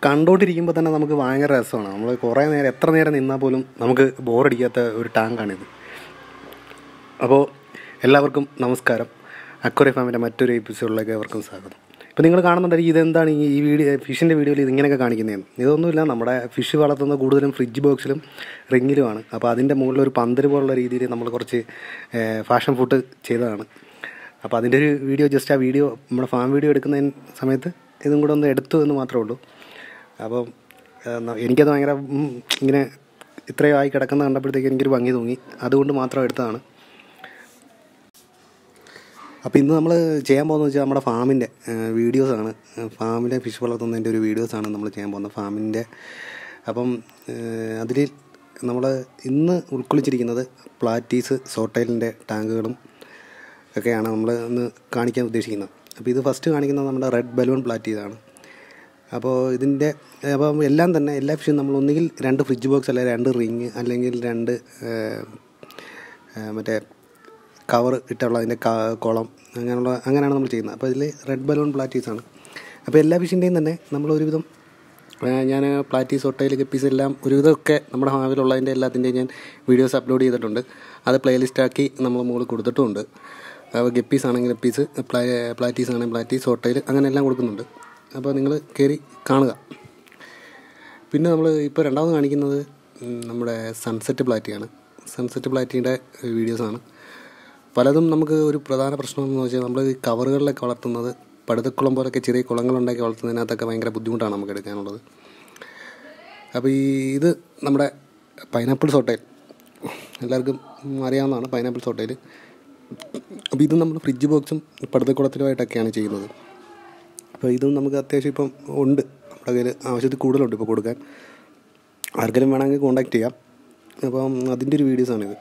കണ്ടോണ്ടിരിക്കുമ്പോൾ തന്നെ നമുക്ക് ഭയങ്കര രസമാണ് നമ്മൾ കുറേ നേരം എത്ര നേരം നിന്നാൽ പോലും നമുക്ക് ബോറടിക്കാത്ത ഒരു ടാങ്കാണിത് അപ്പോൾ എല്ലാവർക്കും നമസ്കാരം അക്വറി ഫാമിൻ്റെ മറ്റൊരു എപ്പിസോഡിലേക്ക് അവർക്കും സ്വാഗതം ഇപ്പോൾ നിങ്ങൾ കാണുന്നുണ്ടെങ്കിൽ ഇതെന്താണ് ഈ ഈ വീഡിയോ ഫിഷിൻ്റെ വീഡിയോയിൽ ഇതിങ്ങനെയൊക്കെ കാണിക്കുന്നതെന്ന് ഇതൊന്നുമില്ല നമ്മുടെ ഫിഷ് വളർത്തുന്ന കൂടുതലും ഫ്രിഡ്ജ് ബോക്സിലും റിങ്ങിലുമാണ് അപ്പോൾ അതിൻ്റെ മുകളിൽ ഒരു പന്തൽ പോലുള്ള രീതിയിൽ നമ്മൾ കുറച്ച് ഫാഷൻ ഫുഡ് ചെയ്തതാണ് അപ്പോൾ അതിൻ്റെ ഒരു വീഡിയോ ജസ്റ്റ് ആ വീഡിയോ നമ്മുടെ ഫാം വീഡിയോ എടുക്കുന്ന സമയത്ത് ഇതും കൂടെ ഒന്ന് എടുത്തു എന്ന് മാത്രമേ ഉള്ളൂ അപ്പം ഏഹ്, ന- എനിക്കത് ഭയങ്കര ഉം, ഇങ്ങനെ ഇത്രയും ആയി കിടക്കുന്ന കണ്ടപ്പോഴത്തേക്ക് എനിക്കൊരു ഭംഗി തോന്നി അതുകൊണ്ട് മാത്രം എടുത്തതാണ് അപ്പോൾ ഇന്ന് നമ്മൾ ചെയ്യാൻ പോകുന്നത് വെച്ചാൽ നമ്മുടെ ഫാമിൻ്റെ വീഡിയോസാണ് ഫാമിലെ ഫിഷ് വളർത്തുന്നതിൻ്റെ ഒരു വീഡിയോസാണ് നമ്മൾ ചെയ്യാൻ പോകുന്നത് ഫാമിൻ്റെ അപ്പം അതിൽ നമ്മൾ ഇന്ന് ഉൾക്കൊള്ളിച്ചിരിക്കുന്നത് പ്ലാറ്റീസ് സോട്ടൈലിൻ്റെ ടാങ്കുകളും ഒക്കെയാണ് നമ്മൾ ഇന്ന് കാണിക്കാൻ ഉദ്ദേശിക്കുന്നത് അപ്പോൾ ഇത് ഫസ്റ്റ് കാണിക്കുന്നത് നമ്മുടെ റെഡ് ബലൂൺ പ്ലാറ്റീസാണ് അപ്പോൾ ഇതിൻ്റെ അപ്പം എല്ലാം തന്നെ എല്ലാ ഫിഷും നമ്മൾ ഒന്നുകിൽ രണ്ട് ഫ്രിഡ്ജ് ബോക്സ് അല്ലെങ്കിൽ രണ്ട് റിങ് അല്ലെങ്കിൽ രണ്ട് ഏഹ്, ഏഹ്, മറ്റേ കവർ ഇട്ടുള്ള അതിൻ്റെ ക- കുളം അങ്ങനെയുള്ള അങ്ങനെയാണ് നമ്മൾ ചെയ്യുന്നത് അപ്പോൾ ഇതിൽ റെഡ് ബലൂൺ പ്ലാറ്റീസ് ആണ് അപ്പോൾ എല്ലാ ഫിഷിൻ്റെയും തന്നെ നമ്മൾ ഒരുവിധം ഞാൻ പ്ലാറ്റീസ് ഒട്ടയിൽ ഗപ്പീസ് എല്ലാം ഒരുവിധമൊക്കെ നമ്മുടെ ഹാവിലുള്ളതിൻ്റെ എല്ലാത്തിൻ്റെയും ഞാൻ വീഡിയോസ് അപ്ലോഡ് ചെയ്തിട്ടുണ്ട് അത് പ്ലേലിസ്റ്റ് ആക്കി നമ്മൾ മുകളിൽ കൊടുത്തിട്ടുമുണ്ട് അപ്പോൾ ഗപ്പീസ് ആണെങ്കിൽ ഗപ്പീസ് പ്ലാ പ്ലാറ്റീസ് ആണെങ്കിൽ പ്ലാറ്റീസ് ഒട്ടയിൽ അങ്ങനെ എല്ലാം കൊടുക്കുന്നുണ്ട് അപ്പോൾ നിങ്ങൾ കയറി കാണുക പിന്നെ നമ്മൾ ഇപ്പോൾ രണ്ടാമത് കാണിക്കുന്നത് ഉം, നമ്മുടെ സൺസെറ്റ് പ്ലാറ്റിയാണ് സൺസെറ്റ് പ്ലാറ്റിയുടെ വീഡിയോസാണ് പലതും നമുക്ക് ഒരു പ്രധാന പ്രശ്നം എന്ന് വെച്ചാൽ നമ്മൾ ഈ കവറുകളിലൊക്കെ വളർത്തുന്നത് പടുതക്കുളം പോലൊക്കെ ചെറിയ കുളങ്ങളുണ്ടാക്കി വളർത്തുന്നതിനകത്തൊക്കെ ഭയങ്കര ബുദ്ധിമുട്ടാണ് നമുക്ക് എടുക്കാനുള്ളത് അപ്പോൾ ഈ ഇത് നമ്മുടെ പൈനാപ്പിൾ സോട്ടയിൽ എല്ലാവർക്കും അറിയാവുന്നതാണ് പൈനാപ്പിൾ സോട്ടയിൽ അപ്പോൾ ഇത് നമ്മൾ ഫ്രിഡ്ജ് ബോക്സും പടുതക്കുളത്തിലുമായിട്ടൊക്കെയാണ് ചെയ്യുന്നത് അപ്പോൾ ഇതും നമുക്ക് അത്യാവശ്യം ഇപ്പം ഉണ്ട് നമ്മുടെ കയ്യിൽ ആവശ്യത്തിൽ കൂടുതലുണ്ട് ഇപ്പോൾ കൊടുക്കാൻ ആർക്കെങ്കിലും വേണമെങ്കിൽ കോണ്ടാക്ട് ചെയ്യാം അപ്പം അതിൻ്റെ ഒരു വീഡിയോസാണിത്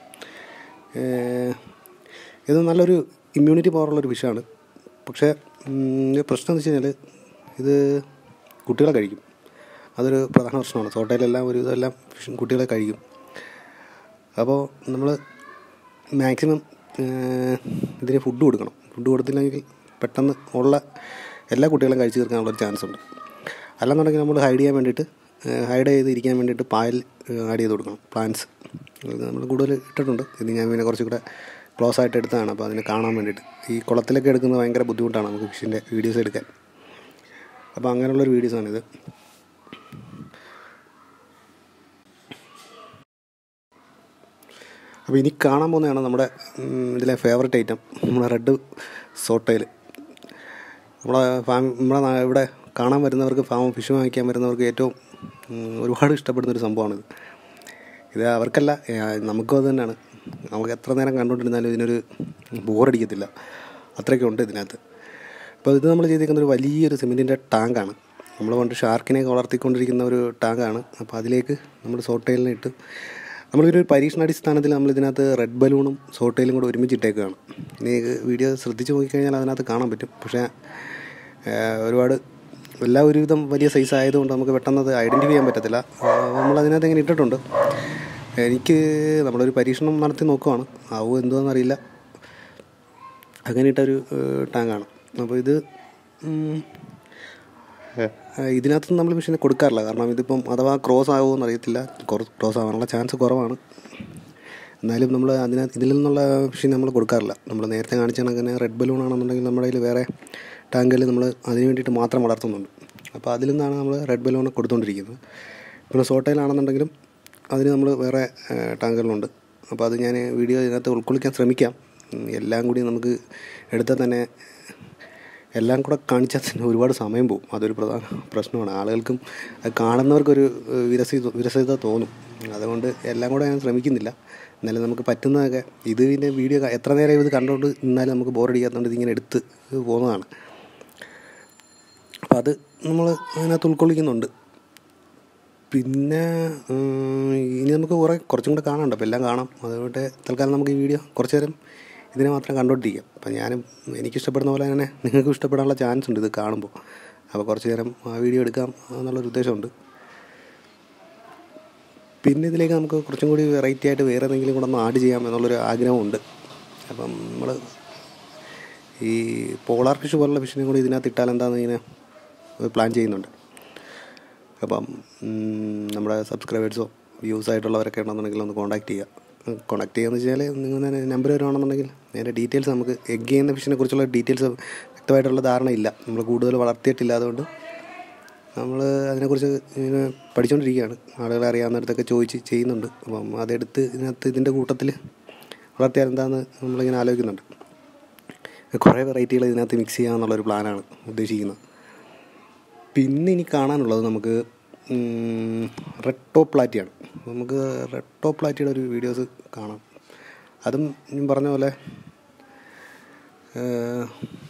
ഏഹ് ഇത് നല്ലൊരു ഇമ്മ്യൂണിറ്റി പവറുള്ളൊരു ഫിഷാണ് പക്ഷേ ഉം, ഒരു പ്രശ്നം എന്ന് വെച്ച് കഴിഞ്ഞാൽ ഇത് കുട്ടികളെ കഴിക്കും അതൊരു പ്രധാന പ്രശ്നമാണ് സോട്ടയിലെല്ലാം ഒരു ഇതെല്ലാം ഫിഷ് കുട്ടികളെ കഴിക്കും അപ്പോൾ നമ്മൾ മാക്സിമം ഇതിന് ഫുഡ് കൊടുക്കണം ഫുഡ് കൊടുത്തില്ലെങ്കിൽ പെട്ടെന്ന് ഉള്ള എല്ലാ കുട്ടികളും കഴിച്ചു തീർക്കാനുള്ളൊരു ചാൻസ് ഉണ്ട് അല്ലെന്നുണ്ടെങ്കിൽ നമ്മൾ ഹൈഡ് ചെയ്യാൻ വേണ്ടിയിട്ട് ഹൈഡ് ചെയ്ത് ഇരിക്കാൻ വേണ്ടിയിട്ട് പായൽ ആഡ് ചെയ്ത് കൊടുക്കണം പ്ലാന്റ്സ് ഇത് നമ്മൾ കൂടുതൽ ഇട്ടിട്ടുണ്ട് ഇത് ഞാൻ പിന്നെ കുറച്ചും കൂടെ ക്ലോസ് ആയിട്ട് എടുത്തതാണ് അപ്പോൾ അതിനെ കാണാൻ വേണ്ടിയിട്ട് ഈ കുളത്തിലൊക്കെ എടുക്കുന്നത് ഭയങ്കര ബുദ്ധിമുട്ടാണ് നമുക്ക് ഫിഷിൻ്റെ വീഡിയോസ് എടുക്കാൻ അപ്പോൾ അങ്ങനെയുള്ളൊരു വീഡിയോസാണിത് അപ്പോൾ ഇനി കാണാൻ പോകുന്നതാണ് നമ്മുടെ ഉം, ഇതിലെ ഫേവററ്റ് ഐറ്റം നമ്മുടെ റെഡ് സോട്ടയിൽ നമ്മളെ ഫാം നമ്മളെ നാ- ഇവിടെ കാണാൻ വരുന്നവർക്ക് ഫാം ഫിഷ് വാങ്ങിക്കാൻ വരുന്നവർക്ക് ഏറ്റവും ഉം, ഒരുപാട് ഇഷ്ടപ്പെടുന്ന ഒരു സംഭവമാണിത് ഇത് അവർക്കല്ല ഏ, നമുക്കും അത് തന്നെയാണ് നമുക്ക് എത്ര നേരം കണ്ടുകൊണ്ടിരുന്നാലും ഇതിനൊരു ബോറടിക്കത്തില്ല അത്രയൊക്കെ ഉണ്ട് ഇതിനകത്ത് അപ്പോൾ ഇത് നമ്മൾ ചെയ്തിരിക്കുന്ന ഒരു വലിയൊരു സിമെൻറ്റിൻ്റെ ടാങ്കാണ് നമ്മൾ പണ്ട് ഷാർക്കിനെയൊക്കെ വളർത്തിക്കൊണ്ടിരിക്കുന്ന ഒരു ടാങ്കാണ് അപ്പോൾ അതിലേക്ക് നമ്മൾ സോട്ടയിലിനെ ഇട്ട് നമ്മളൊരു പരീക്ഷണാടിസ്ഥാനത്തിൽ നമ്മൾ ഇതിനകത്ത് റെഡ് ബലൂണും സോട്ടയിലും കൂടെ ഒരുമിച്ചിട്ടേക്കുകയാണ് ഇനി വീഡിയോ ശ്രദ്ധിച്ച് നോക്കിക്കഴിഞ്ഞാൽ അതിനകത്ത് കാണാൻ പറ്റും പക്ഷേ ഏഹ്, ഒരുപാട് എല്ലാ ഒരുവിധം വലിയ സൈസ് ആയതുകൊണ്ട് നമുക്ക് പെട്ടെന്ന് അത് ഐഡൻറ്റിഫൈ ചെയ്യാൻ പറ്റത്തില്ല നമ്മൾ അതിനകത്ത് ഇങ്ങനെ ഇട്ടിട്ടുണ്ട് എനിക്ക് നമ്മളൊരു പരീക്ഷണം നടത്തി നോക്കുവാണ് ആവോ എന്തോന്നറിയില്ല അങ്ങനെ ഇട്ടൊരു ഏഹ്, ടാങ്കാണ് അപ്പോൾ ഇത് ഉം, ഏഹ്, ഇതിനകത്ത് നമ്മൾ മെഷീനെ കൊടുക്കാറില്ല കാരണം ഇതിപ്പം അഥവാ ക്രോസ് ആകുമോ എന്നറിയത്തില്ല ക്രോസ് ആവാനുള്ള ചാൻസ് കുറവാണ് എന്നാലും നമ്മൾ അതിനകത്ത് ഇതിൽ നിന്നുള്ള മെഷീൻ നമ്മൾ കൊടുക്കാറില്ല നമ്മൾ നേരത്തെ കാണിച്ച കണക്കിന് റെഡ് ബലൂൺ ആണെന്നുണ്ടെങ്കിൽ നമ്മുടെ കയ്യിൽ വേറെ ടാങ്കിൽ നമ്മൾ അതിന് വേണ്ടിയിട്ട് മാത്രം വളർത്തുന്നുണ്ട് അപ്പോൾ അതിൽ നിന്നാണ് നമ്മൾ റെഡ് ബലൂൺ കൊടുത്തുകൊണ്ടിരിക്കുന്നത് പിന്നെ സോട്ടയിലാണെന്നുണ്ടെങ്കിലും അതിന് നമ്മൾ വേറെ ഏഹ്, ടാങ്കുകളുണ്ട് അപ്പോൾ അത് ഞാൻ വീഡിയോ ഇതിനകത്ത് ഉൾക്കൊള്ളിക്കാൻ ശ്രമിക്കാം ഉം, എല്ലാം കൂടി നമുക്ക് എടുത്താൽ തന്നെ എല്ലാം കൂടെ കാണിച്ചാൽ തന്നെ ഒരുപാട് സമയം പോകും അതൊരു പ്രധാന പ്രശ്നമാണ് ആളുകൾക്കും അത് കാണുന്നവർക്കൊരു ഏഹ്, വിരസി വിരസത തോന്നും അതുകൊണ്ട് എല്ലാം കൂടെ ഞാൻ ശ്രമിക്കുന്നില്ല എന്നാലും നമുക്ക് പറ്റുന്നതൊക്കെ ഇത് ഇതിൻ്റെ വീഡിയോ ക- എത്ര നേരം ഇത് കണ്ടുകൊണ്ട് നിന്നാലും നമുക്ക് ബോറടിക്കാത്തതുകൊണ്ട് ഇതിങ്ങനെ എടുത്ത് പോകുന്നതാണ് അപ്പോൾ അത് നമ്മൾ അതിനകത്ത് ഉൾക്കൊള്ളിക്കുന്നുണ്ട് പിന്നെ ഉം, ഇനി നമുക്ക് കുറേ കുറച്ചും കൂടെ കാണാനുണ്ട് അപ്പോൾ എല്ലാം കാണാം അതുകൊണ്ട് തൽക്കാലം നമുക്ക് ഈ വീഡിയോ കുറച്ച് നേരം ഇതിനെ മാത്രം കണ്ടോണ്ടിരിക്കാം അപ്പം ഞാനും എനിക്ക് ഇഷ്ടപ്പെടുന്ന പോലെ തന്നെ നിങ്ങൾക്കും ഇഷ്ടപ്പെടാനുള്ള ചാൻസ് ഉണ്ട് ഇത് കാണുമ്പോൾ അപ്പോൾ കുറച്ച് നേരം ആ വീഡിയോ എടുക്കാം എന്നുള്ളൊരു ഉദ്ദേശമുണ്ട് പിന്നെ ഇതിലേക്ക് നമുക്ക് കുറച്ചും കൂടി വെറൈറ്റി ആയിട്ട് വേറെ എന്തെങ്കിലും കൂടെ ഒന്ന് ആഡ് ചെയ്യാം എന്നുള്ളൊരു ആഗ്രഹമുണ്ട് അപ്പം നമ്മൾ ഈ പോളാർ ഫിഷ് പോലുള്ള ഫിഷിനെ കൂടി ഇതിനകത്ത് ഇട്ടാൽ എന്താണെന്ന് ഇങ്ങനെ പ്ലാൻ ചെയ്യുന്നുണ്ട് അപ്പം ഉം, നമ്മുടെ സബ്സ്ക്രൈബേഴ്സോ വ്യൂസ് ആയിട്ടുള്ളവരൊക്കെ ഉണ്ടെന്നുണ്ടെങ്കിൽ ഒന്ന് കോൺടാക്ട് ചെയ്യുക കോൺടാക്ട് ചെയ്യുകയെന്ന് വെച്ചാൽ നിങ്ങൾ നമ്പർ വരുവാണെന്നുണ്ടെങ്കിൽ അതിൻ്റെ ഡീറ്റെയിൽസ് നമുക്ക് എഗ് ചെയ്യുന്ന ഫിഷിനെ കുറിച്ചുള്ള ഡീറ്റെയിൽസ് വ്യക്തമായിട്ടുള്ള ധാരണയില്ല നമ്മൾ കൂടുതൽ വളർത്തിയിട്ടില്ല അതുകൊണ്ട് നമ്മൾ അതിനെക്കുറിച്ച് ഇങ്ങനെ പഠിച്ചുകൊണ്ടിരിക്കുകയാണ് ആളുകളെ അറിയാവുന്നിടത്തൊക്കെ ചോദിച്ച് ചെയ്യുന്നുണ്ട് അപ്പം അതെടുത്ത് ഇതിനകത്ത് ഇതിൻ്റെ കൂട്ടത്തിൽ വളർത്തിയാൽ എന്താണെന്ന് നമ്മളിങ്ങനെ ആലോചിക്കുന്നുണ്ട് കുറേ വെറൈറ്റികൾ ഇതിനകത്ത് മിക്സ് ചെയ്യാമെന്നുള്ളൊരു പ്ലാനാണ് ഉദ്ദേശിക്കുന്നത് പിന്നെ ഇനി കാണാനുള്ളത് നമുക്ക് റെട്ടോ പ്ലാറ്റിയാണ് നമുക്ക് റെട്ടോ പ്ലാറ്റിയുടെ ഒരു വീഡിയോസ് കാണാം അതും ഞാൻ പറഞ്ഞ പോലെ ഏഹ്,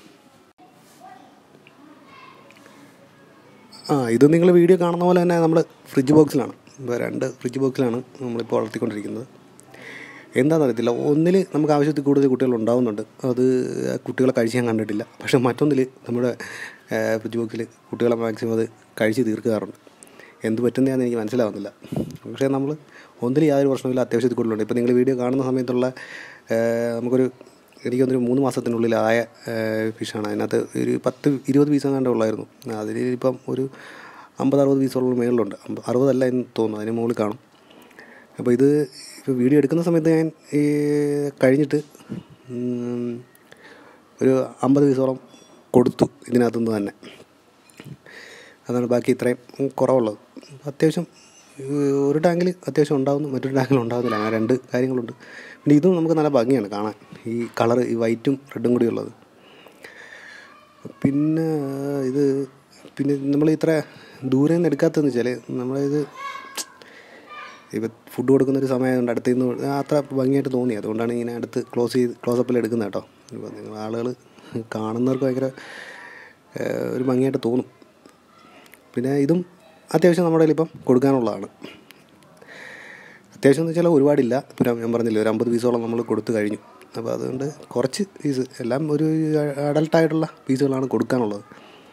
ആ ഇത് നിങ്ങൾ വീഡിയോ കാണുന്ന പോലെ തന്നെ നമ്മൾ ഫ്രിഡ്ജ് ബോക്സിലാണ് ഇപ്പോൾ രണ്ട് ഫ്രിഡ്ജ് ബോക്സിലാണ് നമ്മളിപ്പോൾ വളർത്തിക്കൊണ്ടിരിക്കുന്നത് എന്താണെന്ന് അറിയത്തില്ല ഒന്നിൽ നമുക്ക് ആവശ്യത്തിൽ കൂടുതൽ കുട്ടികൾ ഉണ്ടാവുന്നുണ്ട് അത് കുട്ടികളെ കഴിച്ച് ഞാൻ കണ്ടിട്ടില്ല പക്ഷേ മറ്റൊന്നിൽ നമ്മുടെ ആ, ഫ്രിഡ്ജ് ബോക്സിൽ കുട്ടികളെ മാക്സിമം അത് കഴിച്ച് തീർക്കാറുണ്ട് എന്ത് പറ്റുന്നതാണെന്ന് എനിക്ക് മനസ്സിലാവുന്നില്ല പക്ഷേ നമ്മൾ ഒന്നിൽ യാതൊരു പ്രശ്നമില്ല അത്യാവശ്യത്തിൽ കൂടുതലുണ്ട് ഇപ്പോൾ നിങ്ങൾ വീഡിയോ കാണുന്ന സമയത്തുള്ള ആ, നമുക്കൊരു എനിക്ക് തോന്നുന്നു ഒരു മൂന്ന് മാസത്തിനുള്ളിലായ ഫിഷാണ് അതിനകത്ത് ഒരു പത്ത് ഇരുപത് പീസ് എങ്ങാണ്ട് ഉള്ളായിരുന്നു അതിൽ ഇപ്പം ഒരു അമ്പത് അറുപത് പീസോളം മേളിലുണ്ട് അമ്പ അറുപതല്ല എന്ന് തോന്നുന്നു അതിന് മുകളിൽ കാണും അപ്പോൾ ഇത് ഇപ്പോൾ വീഡിയോ എടുക്കുന്ന സമയത്ത് ഞാൻ ഈ കഴിഞ്ഞിട്ട് ഉം, ഒരു അമ്പത് പീസോളം കൊടുത്തു ഇതിനകത്തുനിന്ന് തന്നെ അതാണ് ബാക്കി ഇത്രയും കുറവുള്ളത് അത്യാവശ്യം ഏഹ്, ഒരു ടാങ്കിൽ അത്യാവശ്യം ഉണ്ടാകുന്നു മറ്റൊരു ടാങ്കിൽ ഉണ്ടാകുന്നില്ല അങ്ങനെ രണ്ട് കാര്യങ്ങളുണ്ട് പിന്നെ ഇതും നമുക്ക് നല്ല ഭംഗിയാണ് കാണാൻ ഈ കളർ ഈ വൈറ്റും റെഡും കൂടി ഉള്ളത് പിന്നെ ഇത് പിന്നെ നമ്മൾ ഇത്ര ദൂരെ നിന്ന് എടുക്കാത്തതെന്ന് വെച്ചാൽ നമ്മളിത് ഇപ്പം ഫുഡ് കൊടുക്കുന്ന ഒരു സമയമായതുകൊണ്ട് അടുത്ത് നിന്ന് അത്ര ഭംഗിയായിട്ട് തോന്നി അതുകൊണ്ടാണ് ഇങ്ങനെ അടുത്ത് ക്ലോസ് ചെയ്ത് ക്ലോസപ്പിൽ എടുക്കുന്നത് കേട്ടോ ഇപ്പോൾ നിങ്ങൾ ആളുകൾ കാണുന്നവർക്ക് ഭയങ്കര ഏഹ്, ഒരു ഭംഗിയായിട്ട് തോന്നും പിന്നെ ഇതും അത്യാവശ്യം നമ്മുടെ കയ്യിൽ ഇപ്പം കൊടുക്കാനുള്ളതാണ് അത്യാവശ്യം എന്ന് വെച്ചാൽ ഒരുപാടില്ല പിന്നെ ഞാൻ പറഞ്ഞില്ലേ ഒരു അമ്പത് പീസോളം നമ്മൾ കൊടുത്തു കഴിഞ്ഞു അപ്പോൾ അതുകൊണ്ട് കുറച്ച് പീസ് എല്ലാം ഒരു അഡൽട്ടായിട്ടുള്ള പീസുകളാണ് കൊടുക്കാനുള്ളത്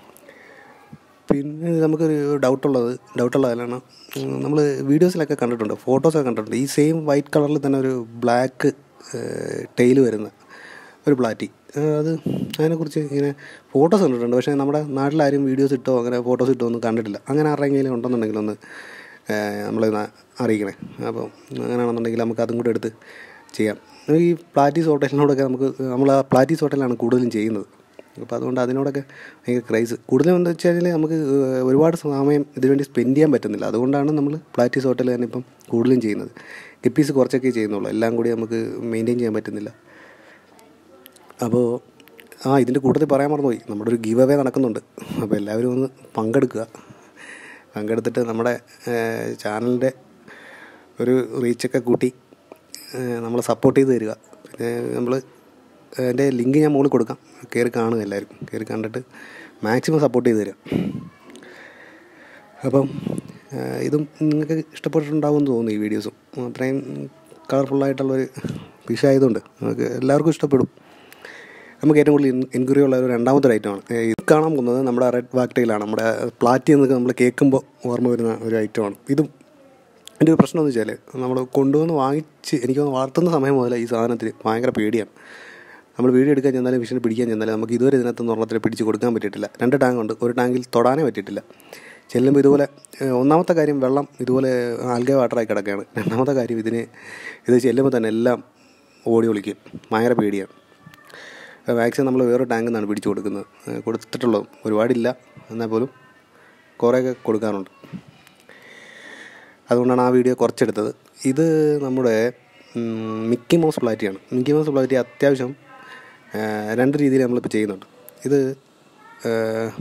പിന്നെ നമുക്കൊരു ഡൗട്ടുള്ളത് ഡൗട്ടുള്ളതാണ് നമ്മൾ വീഡിയോസിലൊക്കെ കണ്ടിട്ടുണ്ട് ഫോട്ടോസൊക്കെ കണ്ടിട്ടുണ്ട് ഈ സെയിം വൈറ്റ് കളറിൽ തന്നെ ഒരു ബ്ലാക്ക് ടെയിൽ വരുന്ന ഒരു പ്ലാറ്റി അത് അതിനെക്കുറിച്ച് ഇങ്ങനെ ഫോട്ടോസ് കണ്ടിട്ടുണ്ട് പക്ഷേ നമ്മുടെ നാട്ടിലാരും വീഡിയോസ് ഇട്ടോ അങ്ങനെ ഫോട്ടോസ് ഇട്ടോ ഒന്നും കണ്ടിട്ടില്ല അങ്ങനെ ആരുടെയെങ്കിലും ഉണ്ടെന്നുണ്ടെങ്കിൽ ഒന്ന് നമ്മളെ അറിയിക്കണേ അപ്പോൾ അങ്ങനെയാണെന്നുണ്ടെങ്കിൽ നമുക്ക് അതും കൂടെ എടുത്ത് ചെയ്യാം ഈ പ്ലാറ്റീസ് ഹോട്ടലിനോടൊക്കെ നമുക്ക് നമ്മൾ ആ പ്ലാറ്റീസ് ഹോട്ടലാണ് കൂടുതലും ചെയ്യുന്നത് അപ്പോൾ അതുകൊണ്ട് അതിനോടൊക്കെ ഭയങ്കര ക്രൈസ് കൂടുതലും എന്താ വെച്ച് കഴിഞ്ഞാൽ നമുക്ക് ഏഹ്, ഒരുപാട് സമയം ഇതിനുവേണ്ടി സ്പെൻഡ് ചെയ്യാൻ പറ്റുന്നില്ല അതുകൊണ്ടാണ് നമ്മൾ പ്ലാറ്റീസ് ഹോട്ടൽ തന്നെ ഇപ്പം കൂടുതലും ചെയ്യുന്നത് ഗപ്പീസ് കുറച്ചൊക്കെ ചെയ്യുന്നുള്ളൂ എല്ലാം കൂടി നമുക്ക് മെയിൻറ്റെയിൻ ചെയ്യാൻ പറ്റുന്നില്ല അപ്പോൾ ആ ഇതിൻ്റെ കൂട്ടത്തിൽ പറയാൻ മറന്നുപോയി നമ്മുടെ ഒരു ഗീവ് അവേ നടക്കുന്നുണ്ട് അപ്പോൾ എല്ലാവരും ഒന്ന് പങ്കെടുക്കുക പങ്കെടുത്തിട്ട് നമ്മുടെ ചാനലിൻ്റെ ഒരു റീച്ചൊക്കെ കൂട്ടി നമ്മളെ സപ്പോർട്ട് ചെയ്ത് തരിക പിന്നെ നമ്മൾ എൻ്റെ ലിങ്ക് ഞാൻ മുകളിൽ കൊടുക്കാം കയറി കാണുക എല്ലാവരും കയറി കണ്ടിട്ട് മാക്സിമം സപ്പോർട്ട് ചെയ്ത് തരിക അപ്പം ആ, ഇതും നിങ്ങൾക്ക് ഇഷ്ടപ്പെട്ടിട്ടുണ്ടാവുമെന്ന് തോന്നുന്നു ഈ വീഡിയോസും അത്രയും കളർഫുള്ളായിട്ടുള്ളൊരു ഫിഷ് ആയതുകൊണ്ട് നമുക്ക് എല്ലാവർക്കും ഇഷ്ടപ്പെടും നമുക്ക് ഏറ്റവും കൂടുതൽ എൻക്വയറി ഉള്ള ഒരു രണ്ടാമത്തെ ഒരു ഐറ്റമാണ് ഏ, ഇത് കാണാൻ പോകുന്നത് നമ്മുടെ റെഡ് വാക്ടയിലാണ് നമ്മുടെ പ്ലാറ്റി എന്നൊക്കെ നമ്മൾ കേൾക്കുമ്പോൾ ഓർമ്മ വരുന്ന ഒരു ഐറ്റമാണ് ഇതും എൻ്റെ ഒരു പ്രശ്നം എന്ന് വെച്ചാൽ നമ്മൾ കൊണ്ടുവന്ന് വാങ്ങിച്ച് എനിക്കൊന്ന് വളർത്തുന്ന സമയം മുതൽ ഈ സാധനത്തിന് ഭയങ്കര പേടിയാണ് നമ്മൾ വീഡിയോ എടുക്കാൻ ചെന്നാലും ഫിഷിനെ പിടിക്കാൻ ചെന്നാലും നമുക്ക് ഇതുവരെ ഇതിനകത്ത് ഒരെണ്ണത്തിൽ പിടിച്ച് കൊടുക്കാൻ പറ്റിയിട്ടില്ല രണ്ട് ടാങ്ക് ഉണ്ട് ഒരു ടാങ്കിൽ തൊടാനേ പറ്റിയിട്ടില്ല ചെല്ലുമ്പോൾ ഇതുപോലെ ഏഹ്, ഒന്നാമത്തെ കാര്യം വെള്ളം ഇതുപോലെ ആൽഗ വാട്ടറായി കിടക്കുകയാണ് രണ്ടാമത്തെ കാര്യം ഇതിന് ഇത് ചെല്ലുമ്പോൾ തന്നെ എല്ലാം ഓടി ഒളിക്കും ഭയങ്കര പേടിയാണ് മാക്സിമം നമ്മൾ വേറെ ടാങ്കിൽ നിന്നാണ് പിടിച്ചു കൊടുക്കുന്നത് ഏഹ്, കൊടുത്തിട്ടുള്ളത് ഒരുപാടില്ല എന്നാൽ പോലും കുറേയൊക്കെ കൊടുക്കാറുണ്ട് അതുകൊണ്ടാണ് ആ വീഡിയോ കുറച്ചെടുത്തത് ഇത് നമ്മുടെ ഉം, മിക്കി മൗസ് പ്ലാറ്റിയാണ് മിക്കി മൗസ് പ്ലാറ്റി അത്യാവശ്യം ആ, രണ്ട് രീതിയിൽ നമ്മളിപ്പോൾ ചെയ്യുന്നുണ്ട് ഇത് ആ,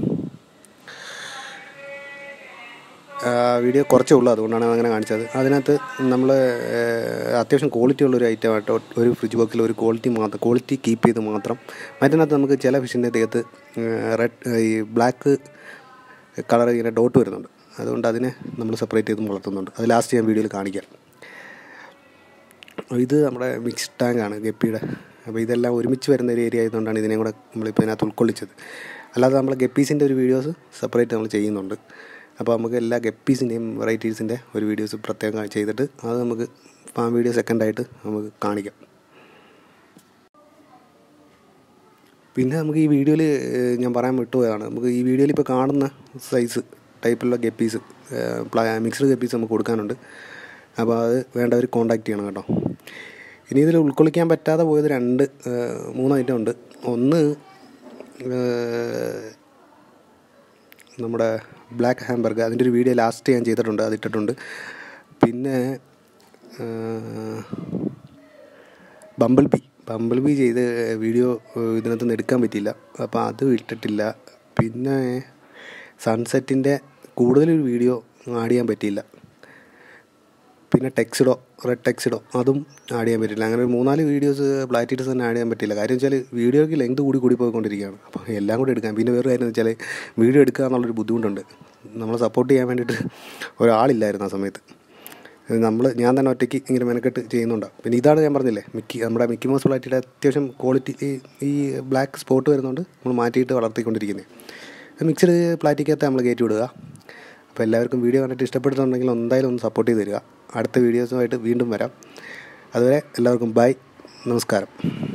ആ, വീഡിയോ കുറച്ചേ ഉള്ളൂ അതുകൊണ്ടാണ് അങ്ങനെ കാണിച്ചത് അതിനകത്ത് നമ്മൾ അത്യാവശ്യം ക്വാളിറ്റി ഉള്ളൊരു ഐറ്റമായിട്ട് ഒരു ഫ്രിഡ്ജ് ബോക്സിൽ ഒരു ക്വാളിറ്റി മാത്രം ക്വാളിറ്റി കീപ്പ് ചെയ്ത് മാത്രം മറ്റതിനകത്ത് നമുക്ക് ചില ഫിഷിൻ്റെ ദേഹത്ത് റെഡ് ഈ ബ്ലാക്ക് കളർ ഇങ്ങനെ ഡോട്ട് വരുന്നുണ്ട് അതുകൊണ്ട് അതിനെ നമ്മൾ സെപ്പറേറ്റ് ചെയ്ത് വളർത്തുന്നുണ്ട് അത് ലാസ്റ്റ് ഞാൻ വീഡിയോയിൽ കാണിക്കാം ഇത് നമ്മുടെ മിക്സ് ടാങ്കാണ് ഗപ്പിയുടെ അപ്പോൾ ഇതെല്ലാം ഒരുമിച്ച് വരുന്ന ഒരു ഏരിയ ആയതുകൊണ്ടാണ് ഇതിനെയും കൂടെ നമ്മളിപ്പോൾ ഇതിനകത്ത് ഉൾക്കൊള്ളിച്ചത് അല്ലാതെ നമ്മൾ ഗപ്പീസിൻ്റെ ഒരു വീഡിയോസ് സെപ്പറേറ്റ് നമ്മൾ ചെയ്യുന്നുണ്ട് അപ്പോൾ നമുക്ക് എല്ലാ ഗപ്പീസിൻ്റെയും വെറൈറ്റീസിൻ്റെ ഒരു വീഡിയോസ് പ്രത്യേകം ചെയ്തിട്ട് അത് നമുക്ക് ഫാം വീഡിയോ സെക്കൻഡായിട്ട് നമുക്ക് കാണിക്കാം പിന്നെ നമുക്ക് ഈ വീഡിയോയിൽ ഞാൻ പറയാൻ വിട്ടുപോയതാണ് നമുക്ക് ഈ വീഡിയോയിൽ ഇപ്പോൾ കാണുന്ന സൈസ് ടൈപ്പിലുള്ള ഗപ്പീസ് മിക്സ്ഡ് ഗപ്പീസ് നമുക്ക് കൊടുക്കാനുണ്ട് അപ്പോൾ അത് വേണ്ടവർ കോൺടാക്റ്റ് ചെയ്യണം കേട്ടോ ഇനി ഇതിൽ ഉൾക്കൊള്ളിക്കാൻ പറ്റാതെ പോയത് രണ്ട് ഏഹ്, മൂന്ന് ഐറ്റം ഉണ്ട് ഒന്ന് ഏഹ്, നമ്മുടെ ബ്ലാക്ക് ഹാംബർഗ് അതിൻ്റെ ഒരു വീഡിയോ ലാസ്റ്റ് ഞാൻ ചെയ്തിട്ടുണ്ട് അത് ഇട്ടിട്ടുണ്ട് പിന്നെ ബമ്പിൾ ബി ബമ്പിൾ ബി ചെയ്ത് വീഡിയോ ഇതിനകത്ത് നിന്ന് എടുക്കാൻ പറ്റിയില്ല അപ്പോൾ അത് ഇട്ടിട്ടില്ല പിന്നെ സൺസെറ്റിൻ്റെ കൂടുതലൊരു വീഡിയോ ആഡ് ചെയ്യാൻ പറ്റിയില്ല പിന്നെ ടെക്സിഡോ റെഡ് ടെക്സിഡോ അതും ആഡ് ചെയ്യാൻ പറ്റില്ല അങ്ങനെ ഒരു മൂന്നാല് വീഡിയോസ് ബ്ലാറ്റിറ്റ്സ് തന്നെ ആഡ് ചെയ്യാൻ പറ്റില്ല കാര്യം വെച്ചാൽ വീഡിയോയ്ക്ക് ലെങ്ത് കൂടി കൂടി പോയിക്കൊണ്ടിരിക്കുകയാണ് അപ്പോൾ എല്ലാം കൂടി എടുക്കാം പിന്നെ വേറെ കാര്യം എന്ന് വെച്ചാൽ വീഡിയോ എടുക്കുക എന്നുള്ളൊരു ബുദ്ധിമുട്ടുണ്ട് നമ്മളെ സപ്പോർട്ട് ചെയ്യാൻ വേണ്ടിയിട്ട് ഒരാളില്ലായിരുന്നു ആ സമയത്ത് നമ്മൾ ഞാൻ തന്നെ ഒറ്റയ്ക്ക് ഇങ്ങനെ മെനക്കെട്ട് ചെയ്യുന്നുണ്ടാവും പിന്നെ ഇതാണ് ഞാൻ പറഞ്ഞില്ലേ മിക്കി നമ്മുടെ മിക്കി മൗസ് ബ്ലാറ്റിയുടെ അത്യാവശ്യം ക്വാളിറ്റി ഈ ഈ ബ്ലാക്ക് സ്പോട്ട് വരുന്നതുകൊണ്ട് നമ്മൾ മാറ്റിയിട്ട് വളർത്തിക്കൊണ്ടിരിക്കുന്നത് മിക്സഡ് പ്ലാറ്റിക്കകത്ത് നമ്മൾ കയറ്റി വിടുക അപ്പോൾ എല്ലാവർക്കും വീഡിയോ കണ്ടിട്ട് ഇഷ്ടപ്പെടുന്നുണ്ടെങ്കിൽ എന്തായാലും ഒന്ന് സപ്പോർട്ട് ചെയ്ത് തരിക അടുത്ത വീഡിയോസുമായിട്ട് വീണ്ടും വരാം അതുവരെ എല്ലാവർക്കും ബൈ നമസ്കാരം